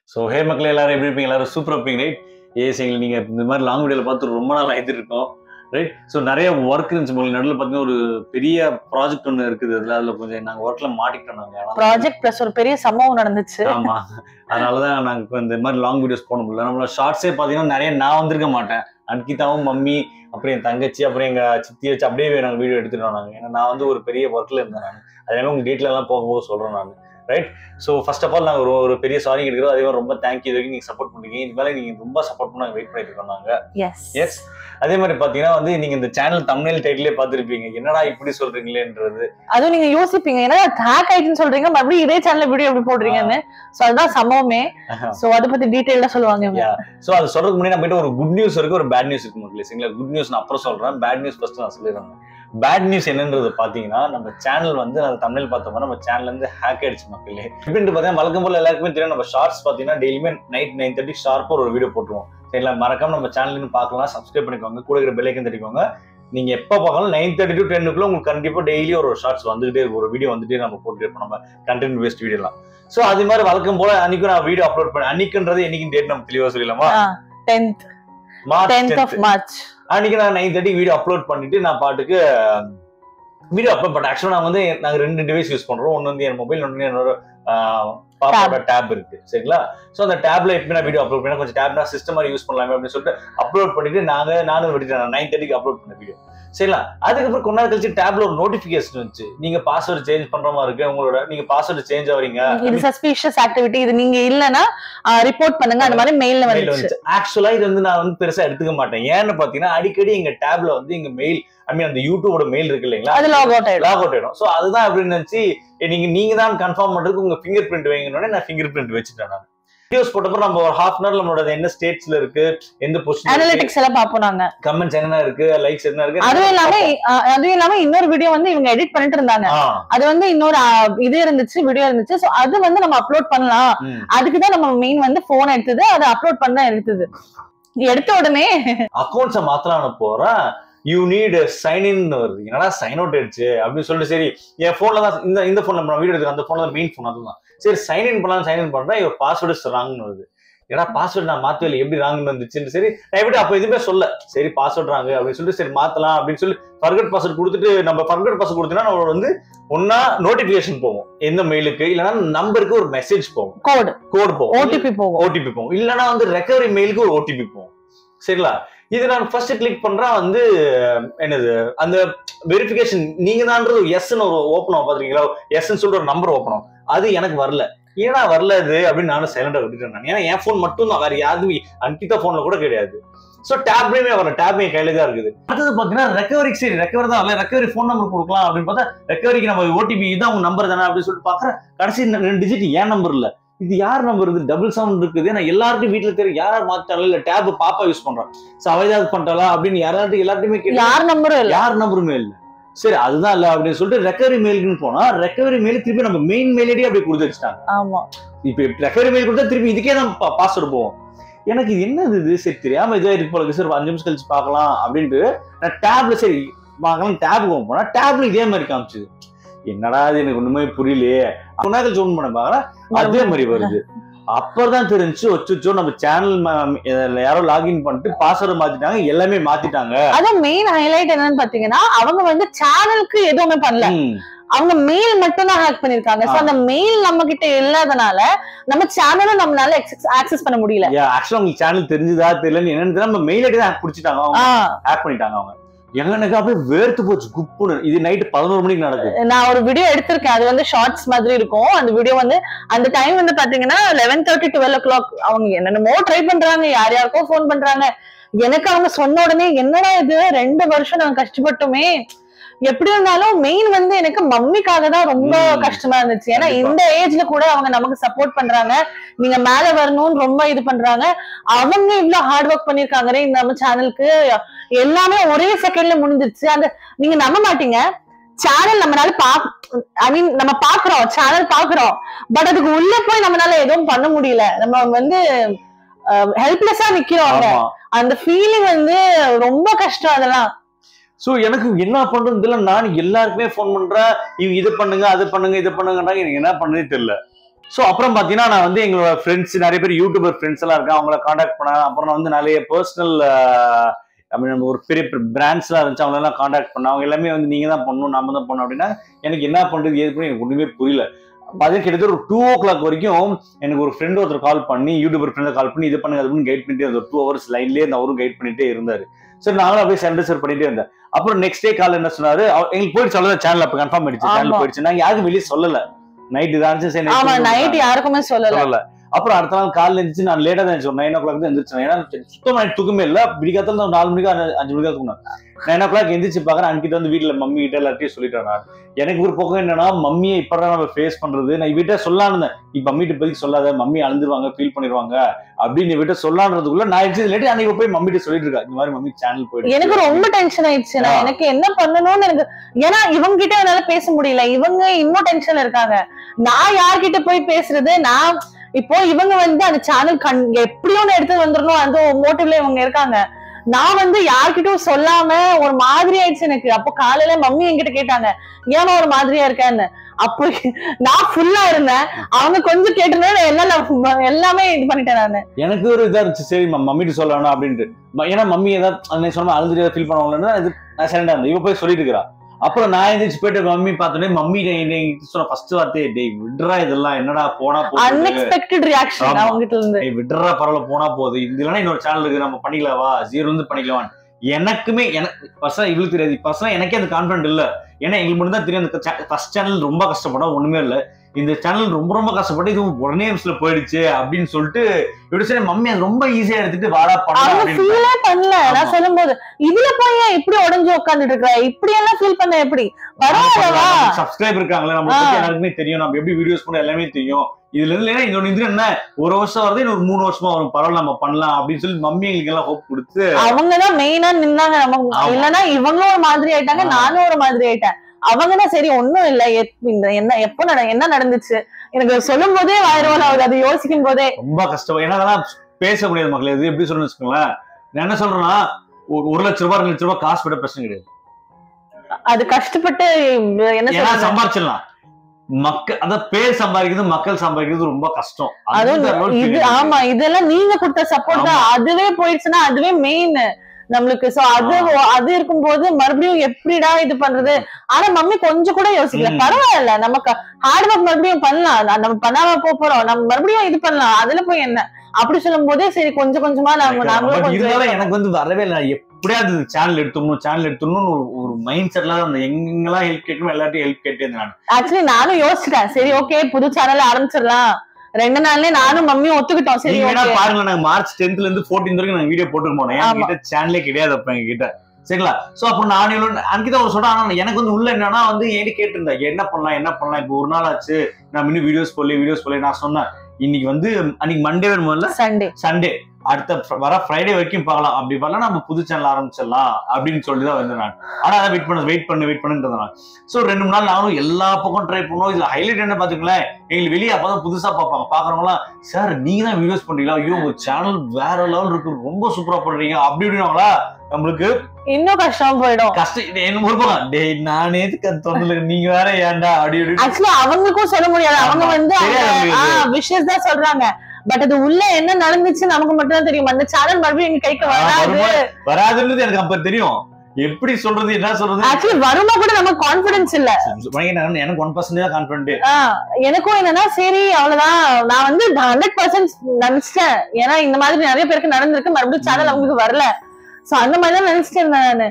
So ஹே மக்கள் எல்லாரும் எப்படி இருப்பீங்க எல்லாரும் சூப்பர் இருப்பீங்க ரைட் ஏஸ் எங்களுக்கு நீங்கள் இந்த மாதிரி லாங் வீடியோவில் பார்த்து ரொம்ப நாள் ஆகிட்டு இருக்கோம் ரைட் ஸோ நிறைய ஒர்க் இருந்துச்சு உங்களுக்கு நடுவில் பார்த்தீங்கன்னா ஒரு பெரிய ப்ராஜெக்ட் ஒன்று இருக்குது அதில் அதில் கொஞ்சம் நாங்கள் ஒர்க்கில் மாட்டிக்கிட்டோம் நாங்கள் ப்ராஜெக்ட் பிளஸ் ஒரு பெரிய சம்பவம் நடந்துச்சு ஆமா அதனால தான் நாங்கள் இப்போ இந்த மாதிரி லாங் வீடியோஸ் போட முடியல நம்மளோட ஷார்ட்ஸே பார்த்தீங்கன்னா நிறைய நான் வந்திருக்க மாட்டேன் அன்கிதாவும் மம்மி அப்புறம் என் தங்கச்சி அப்புறம் எங்க சித்தி வச்சு அப்படியே நாங்கள் வீடியோ எடுத்துட்டோம் நாங்கள் ஏன்னா நான் வந்து ஒரு பெரிய ஒர்க்கில் இருந்தேன் நான் அதனால உங்க டீட்டெயில் எல்லாம் போகும்போது சொல்கிறேன் நான் right so first of all நாங்கள் ஒரு ஒரு பெரிய சாரி எடுக்கிறோம் அதே மாதிரி ரொம்ப தேங்க்யூ இது வரைக்கும் நீங்கள் சப்போர்ட் பண்ணுறீங்க இது மேலே நீங்கள் ரொம்ப சப்போர்ட் பண்ண வெயிட் பண்ணிட்டு இருக்கோம் நாங்கள் எஸ் எஸ் அதே மாதிரி பார்த்தீங்கன்னா வந்து நீங்கள் இந்த சேனல் தமிழ் டைட்டிலே பார்த்துருப்பீங்க என்னடா இப்படி சொல்றீங்களேன்றது அதுவும் நீங்க யோசிப்பீங்க ஏன்னா ஹேக் ஆயிடுச்சுன்னு சொல்றீங்க மறுபடியும் இதே சேனல்ல வீடியோ எப்படி போடுறீங்கன்னு சோ அதுதான் சம்பவமே சோ அதை பத்தி டீடைல்டா சொல்லுவாங்க இவங்க Yeah. ஸோ அது சொல்றதுக்கு முன்னாடி நான் போயிட்டு ஒரு குட் நியூஸ் இருக்கு ஒரு பேட் நியூஸ் இருக்கு மக்களே சரிங்களா குட் நியூஸ் நான் அப்புறம் சொல்றேன் பேட் நியூஸ் ஃபர்ஸ்ட் நான் சொல்லிடுறேன் பேட் நியூஸ் என்னன்றது பாத்தீங்கன்னா நம்ம சேனல் வந்து அது தமிழ் பார்த்தோம்னா நம்ம சேனல் வந்து ஹேக் ஆயிடுச்சு மக்களே இப்படின்ட்டு பார்த்தீங்கன்னா வழக்கம் போல எல்லாருக்குமே தெரியும் நம்ம ஷார்ட்ஸ் பார்த்தீங்கன்னா டெய்லியுமே நைட் நைன் தேர்ட்டி ஷார்ப்பாக ஒரு வீடியோ போட்டுருவோம் சரிங்களா மறக்காம நம்ம சேனல்னு பார்க்கலாம் சப்ஸ்கிரைப் பண்ணிக்கோங்க கூட இருக்கிற பெல்லைக்கன் தட்டிக்கோங்க நீங்க எப்போ பார்க்கலாம் நைன் தேர்ட்டி டு டென்னுக்குள்ள உங்களுக்கு கண்டிப்பா டெய்லி ஒரு ஷார்ட்ஸ் வந்துகிட்டே இருக்கும் ஒரு வீடியோ வந்துட்டே நம்ம போட்டுட்டே இருப்போம் நம்ம கண்டென்ட் பேஸ்ட் வீடியோலாம் ஸோ அது மாதிரி வழக்கம் போல அன்னைக்கும் நான் வீடியோ அப்லோட் பண்ணேன் அன்னைக்குன்றது என்னைக்கு டேட் நம்ம தெளிவா சொல்லலாமா tenth March tenth 10th. Of March அன்னைக்கு நான் நைன் தேர்ட்டி வீடியோ அப்லோட் பண்ணிட்டு நான் பாட்டுக்கு வீடியோ அப்லோட் பண்ணேன் ஆக்சுவலாக நான் வந்து நாங்க ரெண்டு டிவைஸ் யூஸ் பண்றோம் ஒன்று வந்து என் மொபைல் ஒன்று என்னோட ஆஹ், பாப்பாவோட டேப் இருக்கு சரிங்களா ஸோ அந்த டேப்ல எப்பவுமே நான் வீடியோ அப்லோட் பண்ணேன் கொஞ்சம் டேப்னா சிஸ்டம் மாதிரி யூஸ் பண்ணலாமே அப்படின்னு சொல்லிட்டு அப்லோட் பண்ணிட்டு நாங்க நானும் விட்டுட்டேன் நைன் தேர்ட்டிக்கு அப்லோட் பண்ண வீடியோ சரிங்களா அதுக்கப்புறம் கொஞ்ச நேரம் கழிச்சு டேப்ல ஒரு நோட்டிபிகேஷன் வந்துச்சு நீங்க பாஸ்வேர்டு சேஞ்ச் பண்ற மாதிரி இருக்கு உங்களோட நீங்க பாஸ்வேர்டு சேஞ்ச் ஆவறீங்க இது சஸ்பீஷியஸ் ஆக்டிவிட்டி இது நீங்க இல்லனா ரிப்போர்ட் பண்ணுங்க அந்த மாதிரி மெயில்ல மெயில் வந்துச்சு வந்துச்சு ஆக்சுவலா இது வந்து நான் வந்து பெருசா எடுத்துக்க மாட்டேன் ஏன்னு பாத்தீங்கன்னா அடிக்கடி எங்க டேப்ல வந்து எங்க மெயில் ஐ மீன் அந்த யூடியூபோட மெயில் இருக்கு இல்லைங்களா அது லாக் அவுட் ஆயிடும் லாக் அவுட் ஆயிடும் ஸோ அதுதான் அப்படின்னு நினைச்சு நீங்க நீங்க தான் கன்ஃபார்ம் பண்றதுக்கு உங்க ஃபிங்கர் பிரிண்ட் வைங்கன்னு நான் ஃபிங்கர் பிரிண்ட் வச்சுட்டேன் நான் வீடியோஸ் போட்டப்ப நம்ம ஒரு ஹாஃப் அன் ஹவர் நம்மளோட என்ன ஸ்டேட்ஸ்ல இருக்கு எந்த பொசிஷன் அனலிட்டிக்ஸ் எல்லாம் பாப்போம் நாங்க கமெண்ட்ஸ் என்ன இருக்கு லைக்ஸ் என்ன இருக்கு அதுவும் இல்லாம அஹ், அதுவும் இல்லாம இன்னொரு வீடியோ வந்து இவங்க எடிட் பண்ணிட்டு இருந்தாங்க ஆ, அது வந்து இன்னொரு அஹ், இது இருந்துச்சு வீடியோ இருந்துச்சு சோ அது வந்து நம்ம அப்லோட் பண்ணலாம் ம். அதுக்கு தான் நம்ம மெயின் வந்து போன் எடுத்தது அதை அப்லோட் பண்ண எடுத்தது எடுத்த உடனே அக்கௌண்ட்ஸை மாத்தலாம்னு போறேன் யூ நீட் சைன் இன் வருது என்னடா சைன் அவுட் ஆயிடுச்சு அப்படின்னு சொல்லிட்டு சரி என் போன்ல தான் இந்த இந்த போன்ல நம்ம வீடியோ எடுத்து அந்த போன்ல தான் மெயின் போன் அதுதான் சரி சைன் இன் பண்ணலாம் சைன் இன் பண்றேன் இவர் பாஸ்வேர்டு ராங்னு வருது ஏன்னா பாஸ்வேர்டு நான் மாத்தவே இல்லை எப்படி ராங்னு வந்துச்சுன்னு சரி நான் எப்படி அப்போ எதுவுமே சொல்ல சரி பாஸ்வேர்ட் ராங்க அப்படின்னு சொல்லிட்டு சரி மாத்தலாம் அப்படின்னு சொல்லி ஃபர்கட் பாஸ்வேர்ட் கொடுத்துட்டு நம்ம ஃபர்கட் பாஸ்வேர்ட் கொடுத்தோம்னா நம்ம வந்து ஒன்னா நோட்டிபிகேஷன் போகும் எந்த மெயிலுக்கு இல்லைன்னா நம்பருக்கு ஒரு மெசேஜ் போகும் கோடு கோட் போகும் ஓடிபி போகும் ஓடிபி போகும் இல்லைன்னா வந்து ரெக்கவரி மெயிலுக்கு ஒரு ஓடிபி போகும் சரிங்களா இது நான் ஃபர்ஸ்ட் கிளிக் பண்றேன் வந்து என்னது அந்த வெரிஃபிகேஷன் நீங்க தான்றது எஸ்ன்னு ஒரு ஓப்பன் ஆகும் பாத்துருக்கீங்களா எஸ்ன்னு சொல்லிட்டு ஒரு நம்பர் ஓப்பன் ஆகும் அது எனக்கு வரல ஏன்னா வரல இது அப்படின்னு நானும் சைலண்டா விட்டுட்டேன் நான் ஏன்னா என் ஃபோன் மட்டும் தான் வேற யாருமே அன்கிட்ட போன்ல கூட கிடையாது ஸோ டேப்லயுமே வரல டேப் என் கையில தான் இருக்குது அடுத்தது பாத்தீங்கன்னா ரெக்கவரிக்கு சரி ரெக்கவரி தான் இல்ல ரெக்கவரி ஃபோன் நம்பர் கொடுக்கலாம் அப்படின்னு பார்த்தா ரெக்கவரிக்கு நம்ம ஓடிபி இதான் உங்க நம்பர் தானே அப்படின்னு சொல்லிட்டு பாக்குறேன் கடைசி ரெண்டு டிஜிட் ஏன் நம்பர் இல்ல இது யார் நம்பர் இது டபுள் சவுண்ட் இருக்குது நான் எல்லாருக்கும் வீட்டுல தெரியும் யார் மாத்தாலும் இல்ல டேப் பாப்பா யூஸ் பண்றான் சோ அவ ஏதாவது பண்ணிட்டாளா அப்படின்னு யாராவது எல்லார்ட்டையுமே கேட்டு யார் நம்பரும் இல்ல யார் நம்பருமே இல்ல சரி அதுதான் இல்ல அப்படின்னு சொல்லிட்டு ரெக்கவரி மெயிலுக்குன்னு போனா ரெக்கவரி மெயில் திருப்பி நம்ம மெயின் மெயிலேயே அப்படியே கொடுத்து வச்சுட்டாங்க ஆமா இப்ப ரெக்கவரி மெயில் கொடுத்தா திருப்பி இதுக்கே தான் பாஸ்வேர்டு போவோம் எனக்கு இது என்னது இது சரி தெரியாம இதா இருக்கு போல இருக்கு. சரி ஒரு அஞ்சு நிமிஷம் கழிச்சு பார்க்கலாம் அப்படின்ட்டு நான் டேப்ல சரி பார்க்கலாம் டேபுக்கு போனா டேப்ல இதே மாதிரி காமிச்சுது என்னடா இது எனக்கு ஒண்ணுமே புரியலையே கொஞ்ச நேரம் கழிச்சு ஓன் பண்ண பாக்குறேன் அதே மாதிரி வருது அப்பதான் தெரிஞ்சு வச்சுச்சோ நம்ம சேனல் யாரோ லாகின் பண்ணிட்டு பாஸ்வேர்டு மாத்திட்டாங்க எல்லாமே மாத்திட்டாங்க அதான் மெயின் ஹைலைட் என்னன்னு பாத்தீங்கன்னா அவங்க வந்து சேனலுக்கு எதுவுமே பண்ணல ம். அவங்க மெயில் மட்டும் தான் ஹேக் பண்ணிருக்காங்க சோ ஆ. அந்த மெயில் நம்ம கிட்ட இல்லாதனால நம்ம சேனலும் நம்மளால ஆக்சஸ் பண்ண முடியல Yeah, actually உங்களுக்கு சேனல் தெரிஞ்சுதா தெரியலன்னு என்னன்னு தெரியல நம்ம மெயில் ஐடி தான் பிடிச்சிட்டாங்க அவங்க ஆ, ஹேக் பண்ணிட்டாங்க அவங்க எனக்கு அப்படியே வேர்த்து போச்சு குப்புன்னு இது நைட்டு பதினோரு மணிக்கு நடக்குது நான் ஒரு வீடியோ எடுத்திருக்கேன் அது வந்து ஷார்ட்ஸ் மாதிரி இருக்கும் அந்த வீடியோ வந்து அந்த டைம் வந்து பாத்தீங்கன்னா eleven thirty twelve o'clock அவங்க என்னென்னமோ ட்ரை பண்றாங்க யார் யாருக்கோ ஃபோன் பண்றாங்க எனக்கு அவங்க சொன்ன உடனே என்னடா இது ரெண்டு வருஷம் நாங்க கஷ்டப்பட்டோமே எப்படி இருந்தாலும் மெயின் வந்து எனக்கு மம்மிக்காக தான் ரொம்ப ம். கஷ்டமா இருந்துச்சு ஏன்னா கண்டிப்பா. இந்த ஏஜ்ல கூட அவங்க நமக்கு சப்போர்ட் பண்றாங்க நீங்க மேல வரணும்னு ரொம்ப இது பண்றாங்க அவங்க இவ்வளவு ஹார்ட் ஒர்க் பண்ணிருக்காங்களே இந்த நம்ம சேனலுக்கு எல்லாமே ஒரே செகண்ட்ல முடிஞ்சிருச்சு அந்த நீங்க நம்ப மாட்டீங்க சேனல் நம்மளால பாக் ஐ மீன் நம்ம பாக்குறோம் சேனல் பாக்குறோம் பட் அதுக்கு உள்ள போய் நம்மளால எதுவும் பண்ண முடியல நம்ம வந்து ஹெல்ப்லெஸ்ஸா நிக்கிறோம் அங்க. ஆமா அந்த ஃபீலிங் வந்து ரொம்ப கஷ்டம் அதெல்லாம் சோ எனக்கு என்ன பண்றது தெரியல நான் எல்லாருக்குமே ஃபோன் பண்றேன் இவங்க இது பண்ணுங்க அது பண்ணுங்க இது பண்ணுங்கன்றாங்க எனக்கு என்ன பண்றதே தெரியல ஸோ அப்புறம் பார்த்தீங்கன்னா நான் வந்து எங்களோட ஃப்ரெண்ட்ஸ் நிறைய பேர் யூடியூபர் ஃப்ரெண்ட்ஸ் எல்லாம் இருக்காங்க அவங்கள காண்டாக்ட் பண்ணேன் அப்புறம் நான் வந்து நிறைய பர்சனல் ஐ மீன் ஒரு பெரிய பிராண்ட்ஸ்லாம் இருந்துச்சு அவங்களெல்லாம் காண்டாக்ட் பண்ணேன் அவங்க எல்லாமே வந்து நீங்க தான் பண்ணணும் நாம தான் பண்ணணும் அப்படின்னா எனக்கு என்ன பண்றது ஏது பண்ணி எனக்கு ஒண்ணுமே புரியல அது கிட்டத்தட்ட ஒரு டூ ஓ கிளாக் வரைக்கும் எனக்கு ஒரு ஃப்ரெண்ட் ஒருத்தர் கால் பண்ணி யூடியூபர் ஃப்ரெண்ட் கால் பண்ணி இது பண்ணுங்க அது கைட் பண்ணிட்டே இருந்தார் டூ ஹவர்ஸ் லைன்லேயே இருந்து அவரும் கைட் பண்ணிட்டே இருந்தாரு சரி நாங்களும் அப்படியே சென்டர் சர் பண்ணிட்டே இருந்தேன் அப்புறம் நெக்ஸ்ட் டே கால் என்ன சொன்னாரு அவர் எங்களுக்கு போயிட்டு சொல்லல சேனல் அப்ப கன்ஃபார்ம் ஆயிடுச்சு சேனல் ஆமா. போயிடுச்சு நாங்க யாருக்கும் வெளியே சொல்லல நைட் இதான் சரி night ஆமா சொல்லல. நைட் யாருக்குமே சொல்லல சொல்லல அப்புறம் அடுத்த நாள் காலைல எழுந்துச்சு நான் லேட்டா தான் எழுந்திரிச்சேன் நைன் ஓ கிளாக் தான் எழுந்திரிச்சேன் ஏன்னா சுத்தமா night தூக்கமே இல்ல விடிகாத்தால ஒரு நாலு மணிக்கு அஞ்சு- அஞ்சு மணிக்கு தூங்கினேன் நைன் ஓ கிளாக் எந்திரிச்சு பாக்குறேன் அன்னைக்கு வந்து வீட்டுல மம்மி கிட்ட எல்லாத்தையும் சொல்லிட்டேன் நான் எனக்கு ஒரு பக்கம் என்னன்னா மம்மியை இப்பதான் நம்ம ஃபேஸ் பண்றது நான் வீட்டை சொல்லான்னு இருந்தேன் இப்ப மம்மிட்ட இப்போதைக்கு சொல்லாத மம்மி அழுந்துருவாங்க ஃபீல் பண்ணிடுவாங்க அப்படின்னு வீட்டை சொல்லான்றதுக்குள்ள நான் எழுதி லேட்டு அன்னைக்கு போய் மம்மிட்ட சொல்லிட்டு இருக்கா இந்த மாதிரி மம்மி சேனல் போயிட்டு எனக்கு ரொம்ப டென்ஷன் ஆயிடுச்சு நான் ஆ. எனக்கு என்ன பண்ணணும்னு எனக்கு ஏன்னா இவங்க கிட்ட என்னால பேச முடியல இவங்க இன்னும் டென்ஷன்ல இருக்காங்க நான் யார்கிட்ட போய் பேசுறது நான் இப்போ இவங்க வந்து அந்த சேனல் கண் எப்படியும் ஒண்ணு எடுத்து வந்துடணும் அந்த மோட்டிவ்ல இவங்க இருக்காங்க நான் வந்து யார்கிட்டயும் சொல்லாம ஒரு மாதிரி ஆயிடுச்சு எனக்கு அப்போ காலையில மம்மி என்கிட்ட கேட்டாங்க ஏமா ஒரு மாதிரியா இருக்கேன்னு அப்போ நான் ஃபுல்லா இருந்தேன் அவங்க கொஞ்சம் கேட்டனால எல்லாம் எல்லாமே இது பண்ணிட்டேன் நானு எனக்கு ஒரு இதா இருந்துச்சு சரி ம- மம்மிட்டு சொல்லணும் அப்படின்ட்டு ம- ஏன்னா மம்மி ஏதாவது நீ சொன்ன அழுதுட்டு ஃபீல் பண்ணுவாங்களா இது நான் சைலண்டா இருந்தேன் இவ போய் சொல்லிட்டு இருக்கிறா அப்புறம் நான் எந்திரிச்சு போயிட்டு மம்மி பார்த்தோன்னே மம்மி என்ன சொன்ன ஃபர்ஸ்ட் வார்த்தை டேய் விட்றா இதெல்லாம் என்னடா போனா போகுது அன்எக்ஸ்பெக்டட் ரியாக்ஷன் ஆமா. அவங்க கிட்ட இருந்து டேய் விட்றா பரவாயில்ல போனா போகுது இது இல்லைன்னா இன்னொரு சேனல் இருக்கு நம்ம பண்ணிக்கலாவா ஜீரோ இருந்து பண்ணிக்கலாம் எனக்குமே எனக்கு பர்சனல் இவளுக்கு தெரியாது பர்சனல் எனக்கே அந்த கான்ஃபிடன்ட் இல்ல ஏன்னா எங்களுக்கு மட்டும் தான் தெரியும் அந்த ஃபர்ஸ்ட் சேனல் ரொம்ப கஷ்டப்படும் ஒண்ணுமே இல்ல இந்த சேனல் ரொம்ப ரொம்ப கஷ்டப்பட்டு இது உடனே நிமிஷத்துல போயிடுச்சு அப்படின்னு சொல்லிட்டு இப்படி சரி மம்மி அது ரொம்ப ஈஸியா எடுத்துட்டு வாடா பண்ணலாம் அவங்க அப்படின்னு ஃபீலே பண்ணல ஆமா. நான் சொல்லும்போது இதுல போய் ஏன் இப்படி உடைஞ்சு உட்கார்ந்துட்டு இருக்க இப்படி எல்லாம் ஃபீல் பண்ண எப்படி பரவாயில்லவா சப்ஸ்கிரைப் இருக்காங்களே நம்ம ஆ. பத்தி எல்லாருக்குமே தெரியும் நம்ம எப்படி வீடியோஸ் பண்ண எல்லாமே தெரியும் இதுல இருந்து இல்லைன்னா இன்னொரு இது என்ன ஒரு வருஷம் வருது இன்னொரு மூணு வருஷமா வரும் பரவாயில்ல நம்ம பண்ணலாம் அப்படின்னு சொல்லி மம்மி எங்களுக்கு எல்லாம் ஹோப் கொடுத்து அவங்கதான் மெயினா நின்னாங்க நமக்கு ஆமா. இல்லன்னா இவங்களும் ஒரு மாதிரி ஆயிட்டாங்க ஆ. நானும் ஒரு மாதிரி ஆயிட்டேன் அவங்க தான் சரி ஒண்ணும் இல்ல எப்- இந்த என்ன எப்போ நட என்ன நடந்துச்சு எனக்கு சொல்லும் போதே வயிறுவல் ஆகுது அது யோசிக்கும் போதே ரொம்ப கஷ்டம் ஏன்னா அதெல்லாம் பேச முடியாது மக்களே இது எப்படி சொல்லணும்னு வச்சுக்கோங்களேன் நான் என்ன சொல்றேன்னா ஒரு ஒரு லட்ச ரூபாய் ரெண்டு லட்ச ரூபாய் காசு விட பிரச்சனை கிடையாது அது கஷ்டப்பட்டு என்ன ஏன்னா சொல்றது சம்பாரிச்சிடலாம் மக்கள் அதான் பேர் சம்பாதிக்கிறது மக்கள் சம்பாதிக்கிறது ரொம்ப கஷ்டம் அந்த அதுவும் அளவுக்கு இது தெரியாது. ஆமா இதெல்லாம் நீங்க கொடுத்த சப்போர்ட் தான் அதுவே போயிடுச்சுன்னா அதுவே மெயின் நம்மளுக்கு சோ அது அது இருக்கும்போது மறுபடியும் எப்படிடா இது பண்றது ஆனா மம்மி கொஞ்சம் கூட யோசிக்கல ம். பரவாயில்ல நமக்கு ஹார்ட் ஒர்க் மறுபடியும் பண்ணலாம் நா- நம்ம பண்ணாம போக போறோம் நம்ம மறுபடியும் இது பண்ணலாம் அதுல போய் என்ன அப்படி சொல்லும் போதே சரி கொஞ்சம் கொஞ்சமா நாங்க நாங்களும் பட் கொஞ்சம் இருந்தாலும் எனக்கு வந்து வரவே இல்லை நான் எப்படியாவது சேனல் எடுத்துடணும் சேனல் எடுத்துடணும்னு ஒரு ஒரு மைண்ட் செட்ல அந்த எங்கெல்லாம் ஹெல்ப் கேட்கணும் எல்லாத்தையும் ஹெல்ப் கேட்டே இருந்தேன் நான் ஆக்சுவலி நானும் யோசிச்சிட்டேன் சரி ஓகே புது சேனல் ஆரம்பிச்சிடலாம் ரெண்டு நாள்லயே நானும் மம்மியும் ஒத்துக்கிட்டோம் சரி நீங்க வேணா ஓகே பாருங்க நாங்க மார்ச் டென்த்ல இருந்து 14 வரைக்கும் நாங்க வீடியோ போட்டுருக்கோம் ஆமா. என்கிட்ட சேனலே கிடையாது அப்ப எங்க கிட்ட சரிங்களா சோ அப்ப நான் இவ்வளவு அன்னைக்கு ஒரு சொல்றேன் ஆனா எனக்கு வந்து உள்ள என்னன்னா வந்து என்கிட்ட கேட்டிருந்தேன் என்ன பண்ணலாம் என்ன பண்ணலாம் இப்போ ஒரு நாள் ஆச்சு நான் இன்னும் வீடியோஸ் போடல வீடியோஸ் போடல நான் சொன்னேன் இன்னைக்கு வந்து அன்னைக்கு மண்டே முதல்ல சண்டே சண்டே அடுத்த fr- வர ஃப்ரைடே வரைக்கும் பார்க்கலாம் அப்படி பண்ணலாம் நம்ம புது சேனல் ஆரம்பிச்சிடலாம் அப்படின்னு சொல்லி தான் வந்தேன் நான் ஆனா அதை வெயிட் பண்ண வெயிட் பண்ணு வெயிட் பண்ணுறது நான் ஸோ ரெண்டு மூணு நாள் நானும் எல்லா பக்கம் ட்ரை பண்ணோம் இதுல ஹைலைட் என்ன பாத்துங்களேன் எங்களுக்கு வெளியே அப்பதான் புதுசா பார்ப்பாங்க பாக்குறவங்களாம் சார் நீங்க தான் வீடியோஸ் பண்றீங்களா ஐயோ உங்க சேனல் வேற லெவல் இருக்கு ரொம்ப சூப்பரா பண்றீங்க அப்படி இப்படின்னாங்களா நம்மளுக்கு இன்னும் கஷ்டம் போயிடும் கஷ்டம் இது என்ன ஒரு பக்கம் டேய் நானே தொந்தல நீங்க வேற ஏன்டா அப்படி இப்படி ஆக்சுவலி அவங்களுக்கும் சொல்ல முடியாது அவங்க ஆமா. வந்து தெரியாது அவங்களுக்கு. விஷஸ் தான் சொல்றாங்க பட் அது உள்ள என்ன நடந்துச்சு நமக்கு மட்டும் தான் தெரியும் அந்த சேனல் மறுபடியும் எங்க கைக்கு ஆ, வராது வருமா- வராதுன்றது எனக்கு அப்ப தெரியும் எப்படி சொல்றது என்ன சொல்றது ஆக்சுவலி வருமா கூட நமக்கு கான்பிடன்ஸ் இல்ல எனக்கு எனக்கு ஒன் பர்சன்ட் தான் கான்பிடன்ட் ஆஹ் எனக்கும் என்னன்னா சரி அவ்வளவுதான் நான் வந்து ஹண்ட்ரட் பர்சன்ட் நினைச்சிட்டேன் ஏன்னா இந்த மாதிரி நிறைய பேருக்கு நடந்திருக்கு மறுபடியும் சேனல் அவங்களுக்கு வரல சோ அந்த மாதிரி தான் நினைச்சிட்டு இருந்தேன் நானு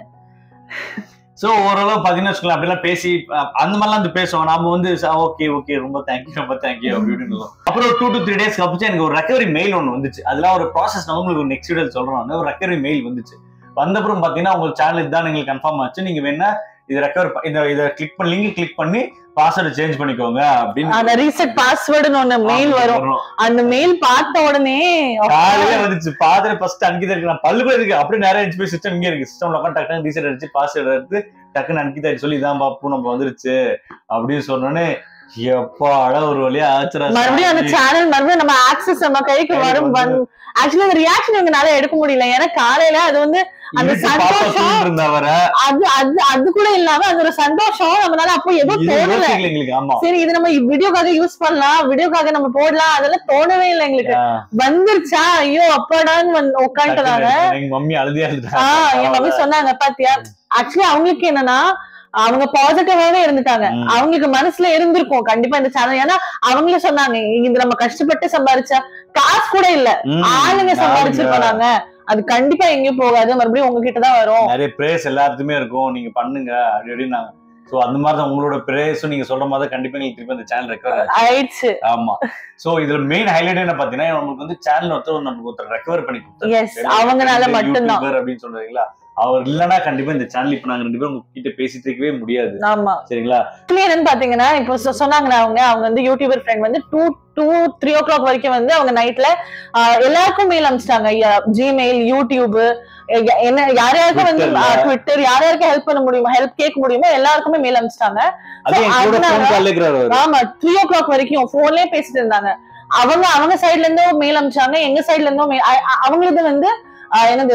சோ ஓரளவு பாத்தீங்கன்னா வச்சுக்கலாம் அப்படிலாம் பேசி அஹ், அந்த மாதிரிலாம் வந்து பேசுவோம் நாம வந்து ஓகே ஓகே ரொம்ப தேங்க்யூ ரொம்ப தேங்க்யூ அப்படி இப்படின்னு சொல்லுவோம். அப்புறம் டூ டு த்ரீ டேஸ் கழிச்சு எனக்கு ஒரு ரெக்கவரி மெயில் ஒன்று வந்துச்சு அதெல்லாம் ஒரு ப்ராசஸ் நான் உங்களுக்கு நெக்ஸ்ட் வீடியோ சொல்றேன் நான். ஒரு ரெக்கவரி மெயில் வந்துச்சு வந்தப்புறம் பாத்தீங்கன்னா உங்க சேனல் இதுதான் எங்களுக்கு கன்ஃபார்ம் ஆச்சு நீங்க வேணா இது ரெக்கவர் இந்த இதை கிளிக் பண்ணி லிங்க் கிளிக் பண்ணி பாஸ்வேர்டு சேஞ்ச் பண்ணிக்கோங்க அப்படின்னு அந்த ரீசெட் பாஸ்வேர்டுன்னு ஒண்ணு மெயில் வரும் அந்த மெயில் பார்த்த உடனே காலையில வந்துச்சு பாதிரி ஃபர்ஸ்ட் அன்கிதா இருக்கு நான் பல்லு கூட இருக்கு அப்படியே நிறைய இருந்துச்சு போய் சிஸ்டம் இங்கே இருக்கு சிஸ்டம்ல உட்காந்து டக்குனு ரீசெட் அடிச்சு பாஸ்வேர்டு எடுத்து டக்குன்னு அன்கிதா சொல்லி இதான் பாப்பு நம்ம வந்துருச்சு அப்படின்னு சொன்னோன்னே எப்பாடா ஒரு வழியா ஆச்சுரா மறுபடியும் அந்த சேனல் மறுபடியும் நம்ம ஆக்சஸ் நம்ம கைக்கு கைக்கு வரும் வந்து- ஆக்சுவலி அந்த ரியாக்ஷன் எங்கனால எடுக்க முடியல ஏன்னா காலையில அது வந்து அந்த இதுக்கு பாப்பா சந்தோஷம் சொல்லிட்டு இருந்தவர அது அது அது கூட இல்லாம அது ஒரு சந்தோஷம் நம்மளால அப்போ எதுவும் இது தோணல யோசிக்கல எங்களுக்கு ஆமா சரி இது நம்ம வீடியோக்காக யூஸ் பண்ணலாம் வீடியோக்காக நம்ம போடலாம் அதெல்லாம் தோணவே இல்லை எங்களுக்கு ஆ, வந்துருச்சா ஐயோ அப்பாடான்னு வந்து உட்காந்துட்டாங்க எங்க மம்மி அழுதியா ஆஹ் என் மம்மி சொன்னாங்க பாத்தியா ஆக்சுவலி அவங்களுக்கு என்னன்னா அவங்க பாசிட்டிவாவே இருந்துட்டாங்க ம். அவங்களுக்கு மனசுல இருந்திருக்கும் கண்டிப்பா இந்த சேனல் ஏன்னா அவங்களே சொன்னாங்க இது நம்ம கஷ்டப்பட்டு சம்பாரிச்சா காசு கூட இல்ல ஆளுங்க சம்பாரிச்சிருக்கோம் நாங்க அது கண்டிப்பா எங்கேயும் போகாது மறுபடியும் உங்ககிட்ட தான் வரும் நிறைய பிரேஸ் எல்லாத்துக்குமே இருக்கும் நீங்க பண்ணுங்க அப்படி இப்படின்னாங்க சோ அந்த மாதிரி தான் உங்களோட பிரேஸும் நீங்க சொல்ற மாதிரி தான் கண்டிப்பா எங்களுக்கு திருப்பி அந்த சேனல் ரெக்கவர் ஆயிடுச்சு ஆமா சோ இதுல மெயின் ஹைலைட் என்ன பாத்தீங்கன்னா நமக்கு வந்து சேனல் ஒருத்தர் நமக்கு ஒருத்தர் ரெக்கவர் பண்ணி கொடுத்தாரு எஸ் அவங்கனால மட்டும்தான் YouTuber அப்படின்னு சொல்றீங்களா அவர் இல்லனா கண்டிப்பா இந்த சேனல் இப்ப நாங்க ரெண்டு பேரும் உங்ககிட்ட பேசிட்டு இருக்கவே முடியாது ஆமா சரிங்களா ஆக்சுவலி என்னன்னு பாத்தீங்கன்னா இப்போ சொ- சொன்னாங்கன்னா அவங்க அவங்க வந்து யூடியூபர் ஃப்ரெண்ட் வந்து two two three o'clock வரைக்கும் வந்து அவங்க நைட்ல எல்லாருக்கும் மெயில் அனுப்பிச்சிட்டாங்க ஜிமெயில் யூடியூப் என்ன யார் யாருக்கும் வந்து Twitterல. ட்விட்டர் யார் யாருக்கு ஹெல்ப் பண்ண முடியுமோ ஹெல்ப் கேட்க முடியுமோ எல்லாருக்குமே மெயில் அனுப்பிச்சிட்டாங்க அது என் கூட அதனால- போன் கால் இருக்கிறாரு அவரு. ஆமா த்ரீ ஓ கிளாக் வரைக்கும் போன்லயே பேசிட்டு இருந்தாங்க அவங்க அவங்க சைடுல இருந்தும் மெயில் அனுப்பிச்சாங்க எங்க சைடுல இருந்தும் mail- அ- அ- அவங்களது வந்து அஹ், என்னது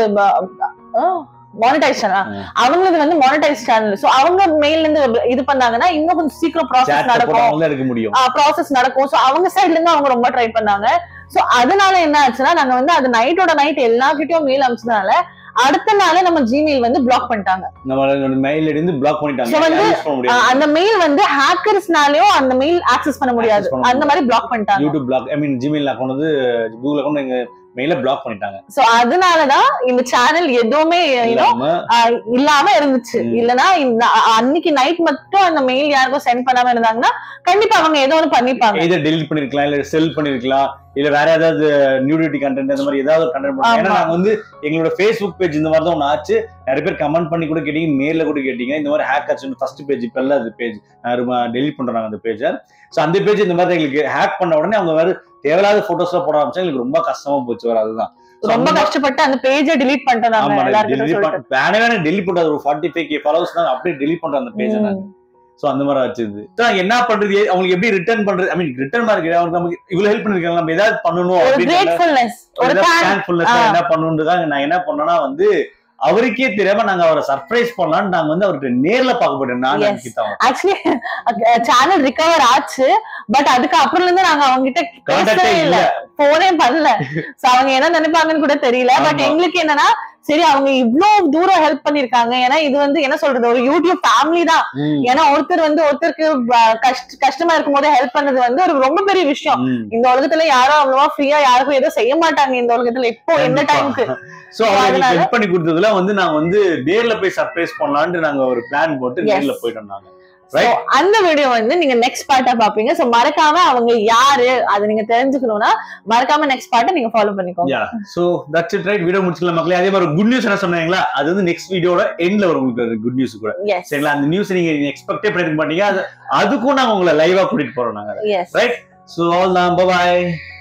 மானிட்டைசேஷன் ம். அவங்களது வந்து மானிட்டைஸ் சேனல் சோ அவங்க மெயில்ல இருந்து இது பண்ணாங்கன்னா இன்னும் கொஞ்சம் சீக்கிரம் Chat ப்ராசஸ் நடக்கும் போட்டவங்க தான் எடுக்க முடியும் ப்ராசஸ் நடக்கும் சோ அவங்க சைடுல இருந்து அவங்க ரொம்ப ட்ரை பண்ணாங்க சோ அதனால என்ன ஆச்சுன்னா நாங்க வந்து அது நைட்டோட நைட் எல்லார்கிட்டயும் மெயில் அனுப்பிச்சதுனால அடுத்த நாளே நம்ம ஜிமெயில் வந்து பிளாக் பண்ணிட்டாங்க நம்ம மெயில் இருந்து பிளாக் பண்ணிட்டாங்க So வந்து, யூஸ் பண்ண அஹ் முடியாது அந்த மெயில் வந்து ஹேக்கர்ஸ்னாலயும் அந்த மெயில் ஆக்சஸ் பண்ண முடியாது Access பண்ண அந்த மாதிரி பிளாக் பண்ணிட்டாங்க YouTube block I mean Gmail account வந்து கூகுள் அக்கௌண்ட் எங்க மெயில பிளாக் பண்ணிட்டாங்க சோ அதனாலதான் இந்த சேனல் எதுவுமே you know, இல்லாம ஆஹ் இல்லாம இருந்துச்சு ம். இல்லனா இந்த அ- அன்னைக்கு நைட் மட்டும் அந்த மெயில் யாருக்கும் சென்ட் பண்ணாம இருந்தாங்கன்னா கண்டிப்பா அவங்க ஏதோ ஒண்ணு பண்ணிப்பாங்க இதை டெலிட் பண்ணிருக்கலாம் இல்ல செல் பண்ணிருக்கலாம் இல்ல வேற ஏதாவது நியூடிட்டி கண்டென்ட் அந்த மாதிரி ஏதாவது கண்டென்ட் பண்ணலாம் ஏன்னா ஆமா. நாங்க வந்து எங்களோட ஃபேஸ்புக் பேஜ் இந்த மாதிரி தான் ஒன்று ஆச்சு நிறைய பேர் கமெண்ட் பண்ணி கூட கேட்டீங்க மேல கூட கேட்டீங்க இந்த மாதிரி ஹேக் ஆச்சு ஃபர்ஸ்ட் பேஜ் இப்ப இல்ல அது பேஜ் டெலிட் பண்றாங்க அந்த பேஜை சோ அந்த பேஜ் இந்த மாதிரி எங்களுக்கு ஹேக் பண்ண உடனே அவங்க வேற தேவையில்லாத போட்டோஸ் போட ஆரம்பிச்சா எங்களுக்கு ரொம்ப கஷ்டமா போச்சு வேற அதுதான் So, ரொம்ப அந்த மாதிரி- கஷ்டப்பட்டு அந்த பேஜை delete பண்ணிட்டோம் நாங்க ஆமா எல்லாருக்கிட்ட delete சொல்லிட்டு பண்ண- வேணே வேணே டெலிட் பண்றது ஒரு ஃபார்ட்டி ஃபைவ் கே ஃபாலோவர்ஸ் தான் அப்படியே டெலிட் பண்ற அந்த பேஜ் ம். சோ அந்த மாதிரி ஆச்சுது So, என்ன பண்றது அவங்களுக்கு எப்படி ரிட்டர்ன் பண்றது ஐ மீன் ரிட்டர்ன் மாதிரி அவங்க நமக்கு இவ்வளவு ஹெல்ப் பண்ணிருக்காங்க நம்ம ஏதாவது பண்ணணும் ஒரு அப்படின்னு கிரேட்ஃபுல்னஸ் ஒரு thank- தேங்க்ஃபுல்னஸ் ஆ. என்ன பண்ணணுன்றதுக்காக நான் என்ன பண்ணேன்னா வந்து அவருக்கே தெரியாம நாங்க அவரை சர்ப்ரைஸ் பண்ணலாம்னு நாங்க வந்து அவர்கிட்ட நேர்ல பார்க்க போயிட்டோம் நான் Yes. நினைக்கிட்டோம் ஆக்சுவலி சேனல் ரிகவர் ஆச்சு பட் அதுக்கு அப்புறம் இருந்து நாங்க அவங்க கிட்ட கான்டாக்டே பேசவே இல்ல இல்ல போனே பண்ணல சோ அவங்க என்ன நினைப்பாங்கன்னு கூட தெரியல பட் ஆமா. எங்களுக்கு என்னன்னா சரி அவங்க இவ்வளவு தூரம் ஹெல்ப் பண்ணிருக்காங்க ஏன்னா இது வந்து என்ன சொல்றது ஒரு யூடியூப் ஃபேமிலி தான் ம். ஏன்னா ஒருத்தர் வந்து ஒருத்தருக்கு ப- கஷ்ட கஷ்டமா இருக்கும் போது ஹெல்ப் பண்ணது வந்து ஒரு ரொம்ப பெரிய விஷயம் ம். இந்த உலகத்துல யாரும் அவ்வளவா ஃப்ரீயா யாருக்கும் எதுவும் செய்ய மாட்டாங்க இந்த உலகத்துல இப்போ என்ன கண்டிப்பா. டைமுக்கு சோ அவங்க அதனால- ஹெல்ப் பண்ணி கொடுத்ததுல வந்து நாங்க வந்து நேர்ல போய் சர்ப்ரைஸ் பண்ணலாம்னு நாங்க ஒரு பிளான் போட்டு Yes. நேர்ல போயிட்டோம் நாங்க Right. அந்த வீடியோ வந்து நீங்க நெக்ஸ்ட் பார்ட்டா பாப்பீங்க சோ மறக்காம அவங்க யாரு அது நீங்க தெரிஞ்சுக்கணும்னா மறக்காம நெக்ஸ்ட் பார்ட்டை நீங்க ஃபாலோ பண்ணிக்கோங்க yeah so that's it right video முடிச்சுக்கலாம் மக்களே அதே மாதிரி குட் நியூஸ் என்ன சொன்னீங்களா அது வந்து நெக்ஸ்ட் வீடியோட எண்ட்ல வரும் உங்களுக்கு குட் நியூஸ் கூட எஸ் சரிங்களா அந்த நியூஸ் நீங்க எக்ஸ்பெக்டே பண்ணிருக்க மாட்டீங்க அது அதுக்கும் நாங்க உங்களை லைவா கூட்டிட்டு போறோம் நாங்க எஸ் ரைட் சோ ஆல் தான் பாய்